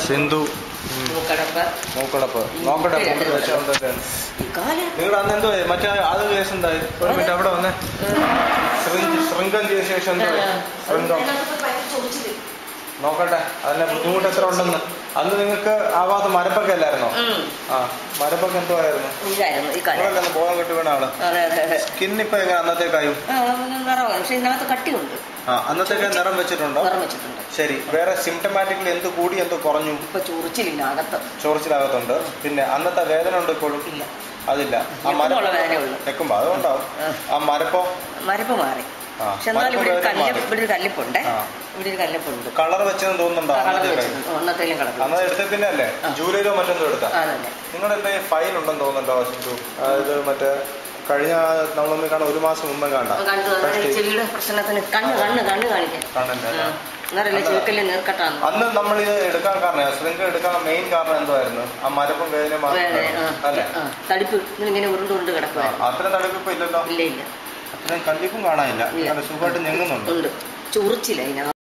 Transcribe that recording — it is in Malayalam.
സിന്ധു മൂക്കടപ്പ് മൂക്കടപ്പ് നോക്കട്ടെ മൂക്ക് എന്തൊക്കെയാണ് ഈ കാല് നിങ്ങൾ അന്ന് എന്തോ മറ്റേ അത് കേസ് എന്തായി ഒരു മിനിറ്റ് അവിടെ വന്നേ ശൃംഗ- ശൃംഗം ചെയ്ത ശേഷം എന്തോ ശൃംഗം അതിനകത്ത് ഭയങ്കര ചൊറിച്ചില്. നോക്കട്ടെ അതിന്റെ ബുദ്ധിമുട്ട് എത്ര ഉണ്ടെന്ന് അന്ന് നിങ്ങൾക്ക് ആ ഭാഗത്ത് മരപ്പൊക്കെ അല്ലായിരുന്നോ ഉം. ആ മരപ്പൊക്കെ എന്തോ ആയിരുന്നു ഇതായിരുന്നു ഈ കാല് നിങ്ങളല്ലേ അന്ന് ബോധം കെട്ട് വീണ ആള് അതെ അതെ അതെ സ്കിൻ ഇപ്പൊ എങ്ങനെ അന്നത്തേക്കായും ആ, നിറമാണ് പക്ഷെ ഇതിനകത്ത് കട്ടിയുണ്ട് ആ അന്നത്തേക്ക് നിറം വെച്ചിട്ടുണ്ടോ നിറം വെച്ചിട്ടുണ്ട് ശരി വേറെ സിംറ്റമാറ്റിക്കലി എന്ത് കൂടി എന്ത് കുറഞ്ഞു ഇപ്പൊ ചൊറിച്ചിലില്ല അകത്ത് ചോറിച്ചിനകത്തുണ്ട് പിന്നെ അന്നത്തെ വേദന ഉണ്ട് ഇപ്പോഴും ഇല്ല അതില്ല ആ ഞെക്കുമ്പോഴുള്ള വേദനയുള്ളൂ. നെക്കുമ്പോ അതുകൊണ്ടാവും ആ. ആ മരപ്പോ മരപ്പ് മാറി ആ പക്ഷെ എന്നാലും ഇവിടെ ഒരു മരപ്പ് കല്ല് മാറി. ഇവിടെ ഒരു കല്ലിപ്പുണ്ട് ആ. ഇവിടെ ഒരു കല്ലിപ്പുണ്ട് കളർ വെച്ചെന്ന് തോന്നുന്നുണ്ടോ കളർ അന്നത്തേക്ക് വെച്ചിട്ടുണ്ട് ഒന്നത്തേലും കളർ അന്നത് എടുത്ത പിന്നെ അല്ലേ ആ. ജൂലൈയിലോ മറ്റെന്തോ എടുത്താ അതന്നെ നിങ്ങളുടെ ഫൈൻ ഉണ്ടെന്ന് തോന്നുന്നുണ്ടോ സിന്ധു അതായത് മറ്റേ കഴിഞ്ഞ നമ്മളൊന്ന് കാണാൻ ഒരു മാസം മുമ്പേ കാണാം കണ്ടു അന്നേരം ഈ ചെവിയുടെ പ്രശ്നത്തിന് കണ്ണ് കണ്ണ് കണ്ണ് കാണിക്കാൻ കണ്ണിന്റെ അല്ലേ? എന്നറിയില്ല ചെവിക്കല്ല് നീർക്കട്ടാന്ന് അന്ന് നമ്മൾ ഇത് എടുക്കാൻ കാരണം ശൃംഖ എടുക്കാൻ മെയിൻ കാരണം എന്തായിരുന്നു ആ മരപ്പും വേദന വേദന മാത്രം ആ, അല്ലേ ആ, തടിപ്പ് ഇങ്ങനെ ഉരുണ്ട് ഉരുണ്ട് ആ, കിടക്കുവായിരുന്നു അത്രയും തടുപ്പിപ്പോ ഇല്ലല്ലോ ഇല്ല ഇല്ല അത്രയും കല്ലിപ്പും കാണാനില്ല ഇല്ല. നല്ല സുഖമായിട്ട് ഞെങ്ങുന്നുണ്ട് ഉണ്ട് ചൊറിച്ചില്ല ഇതിനകത്ത്